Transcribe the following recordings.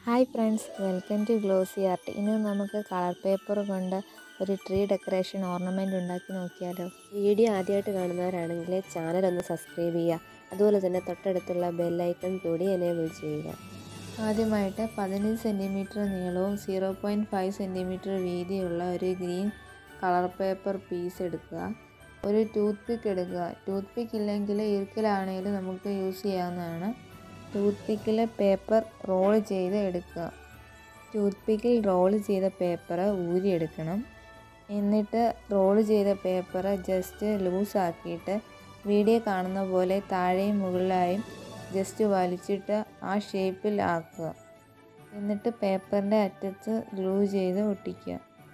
Hi friends welcome to glossy art ഇന്ന് നമുക്ക് colour paper കൊണ്ട് ഒരു ട്രീ ഡെക്കറേഷൻ ഓർണമെൻ്റ് ഉണ്ടാക്കി നോക്കിയാലോ വീഡിയോ ആദ്യമായിട്ട് കാണുന്നവരാണെങ്കിൽ ചാനൽ ഒന്ന് സബ്സ്ക്രൈബ് ചെയ്യുക അതുപോലെ തന്നെ തൊട്ടടുത്തുള്ള ബെല്ലൈക്കൺ കൂടി എനേബിൾ ചെയ്യുക ആദ്യമായിട്ട് പതിനഞ്ച് സെൻറ്റിമീറ്റർ നീളവും സീറോ പോയിൻറ്റ് ഫൈവ് സെൻറ്റിമീറ്റർ വീതിയുള്ള ഒരു ഗ്രീൻ കളർ പേപ്പർ പീസ് എടുക്കുക ഒരു ടൂത്ത് പിക്ക് എടുക്കുക ടൂത്ത് പിക്ക് ഇല്ലെങ്കിൽ ഇറുക്കിലാണെങ്കിലും നമുക്ക് യൂസ് ചെയ്യാവുന്നതാണ് ടൂത്ത് പിക്കിൽ പേപ്പർ റോൾ ചെയ്ത് എടുക്കുക ടൂത്ത് പിക്കിൽ റോൾ ചെയ്ത പേപ്പർ ഊരിയെടുക്കണം എന്നിട്ട് റോൾ ചെയ്ത പേപ്പർ ജസ്റ്റ് ലൂസാക്കിയിട്ട് വീഡിയോ കാണുന്ന പോലെ താഴെയും മുകളിലായും ജസ്റ്റ് വലിച്ചിട്ട് ആ ഷേപ്പിൽ ആക്കുക എന്നിട്ട് പേപ്പറിൻ്റെ അറ്റത്ത് ഗ്ലൂ ചെയ്ത് ഒട്ടിക്കുക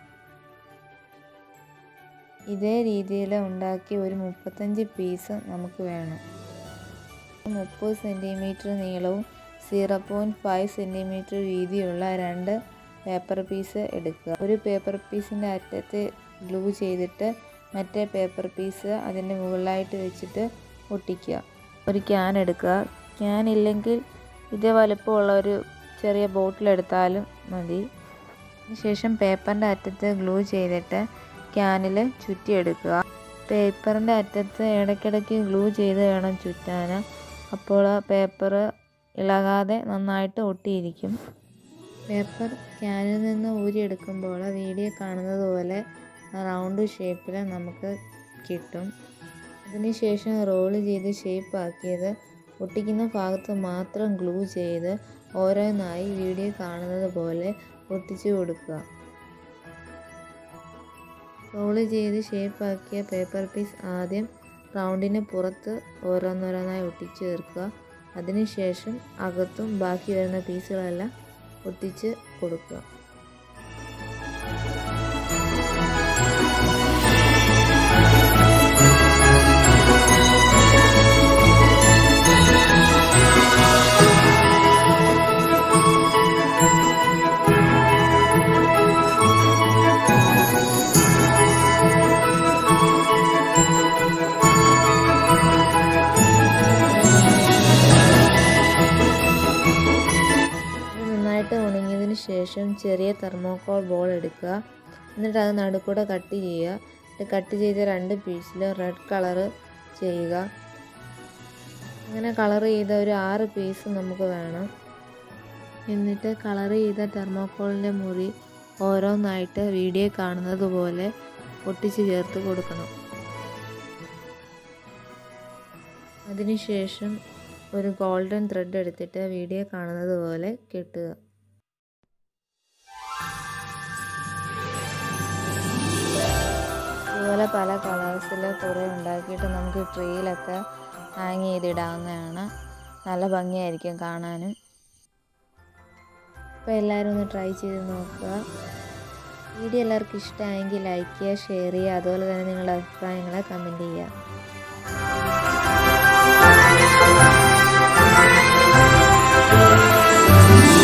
ഇതേ രീതിയിൽ ഉണ്ടാക്കി ഒരു മുപ്പത്തഞ്ച് പീസ് നമുക്ക് വേണം മുപ്പത് സെൻറ്റിമീറ്റർ നീളവും സീറോ പോയിൻറ്റ് ഫൈവ് സെൻറ്റിമീറ്റർ വീതിയുള്ള രണ്ട് പേപ്പർ പീസ് എടുക്കുക ഒരു പേപ്പർ പീസിൻ്റെ അറ്റത്ത് ഗ്ലൂ ചെയ്തിട്ട് മറ്റേ പേപ്പർ പീസ് അതിൻ്റെ മുകളിലായിട്ട് വെച്ചിട്ട് ഒട്ടിക്കുക ഒരു ക്യാൻ എടുക്കുക ക്യാൻ ഇല്ലെങ്കിൽ ഇതേ വലുപ്പമുള്ള ഒരു ചെറിയ ബോട്ടിൽ എടുത്താലും മതി ശേഷം പേപ്പറിൻ്റെ അറ്റത്ത് ഗ്ലൂ ചെയ്തിട്ട് ക്യാനിൽ ചുറ്റിയെടുക്കുക പേപ്പറിൻ്റെ അറ്റത്ത് ഇടയ്ക്കിടയ്ക്ക് ഗ്ലൂ ചെയ്ത് വേണം ചുറ്റാൻ അപ്പോൾ പേപ്പർ ഇളകാതെ നന്നായിട്ട് ഒട്ടിയിരിക്കും പേപ്പർ ക്യാനിൽ നിന്ന് ഊരിയെടുക്കുമ്പോൾ വീഡിയോ കാണുന്നത് പോലെ റൗണ്ട് ഷേപ്പിൽ നമുക്ക് കിട്ടും അതിനുശേഷം റോൾ ചെയ്ത് ഷേപ്പ് ആക്കിയത് ഒട്ടിക്കുന്ന ഭാഗത്ത് മാത്രം ഗ്ലൂ ചെയ്ത് ഓരോന്നായി വീഡിയോ കാണുന്നത് പോലെ ഒട്ടിച്ചു കൊടുക്കുക റോൾ ചെയ്ത് ഷേപ്പാക്കിയ പേപ്പർ പീസ് ആദ്യം റൗണ്ടിന് പുറത്ത് ഓരോന്നോരോന്നായി ഒട്ടിച്ച് ചേർക്കുക അതിനുശേഷം അകത്തും ബാക്കി വരുന്ന പീസുകളെല്ലാം ഒട്ടിച്ച് കൊടുക്കുക നന്നായിട്ട് ഉണങ്ങിയതിന് ശേഷം ചെറിയ തെർമോക്കോൾ ബോൾ എടുക്കുക എന്നിട്ട് അത് നടുക്കൂടെ കട്ട് ചെയ്യുക എന്നിട്ട് കട്ട് ചെയ്ത രണ്ട് പീസിൽ റെഡ് കളറ് ചെയ്യുക അങ്ങനെ കളർ ചെയ്ത ഒരു ആറ് പീസ് നമുക്ക് വേണം എന്നിട്ട് കളർ ചെയ്ത തെർമോക്കോളിൻ്റെ മുറി ഓരോന്നായിട്ട് വീഡിയോ കാണുന്നത് പോലെ ഒട്ടിച്ച് ചേർത്ത് കൊടുക്കണം അതിനുശേഷം ഒരു ഗോൾഡൻ ത്രെഡ് എടുത്തിട്ട് വീഡിയോ കാണുന്നത് പോലെ കെട്ടുക ഇതുപോലെ പല കളേഴ്സിൽ കുറേ ഉണ്ടാക്കിയിട്ട് നമുക്ക് ട്രീയിലൊക്കെ ഹാങ് ചെയ്തിടാവുന്നതാണ് നല്ല ഭംഗിയായിരിക്കും കാണാനും അപ്പോൾ എല്ലാവരും ഒന്ന് ട്രൈ ചെയ്ത് നോക്കുക വീഡിയോ എല്ലാവർക്കും ഇഷ്ടമായെങ്കിൽ ലൈക്ക് ചെയ്യുക ഷെയർ ചെയ്യുക അതുപോലെ തന്നെ നിങ്ങളുടെ അഭിപ്രായങ്ങളെ കമൻറ്റ് ചെയ്യുക Thank you.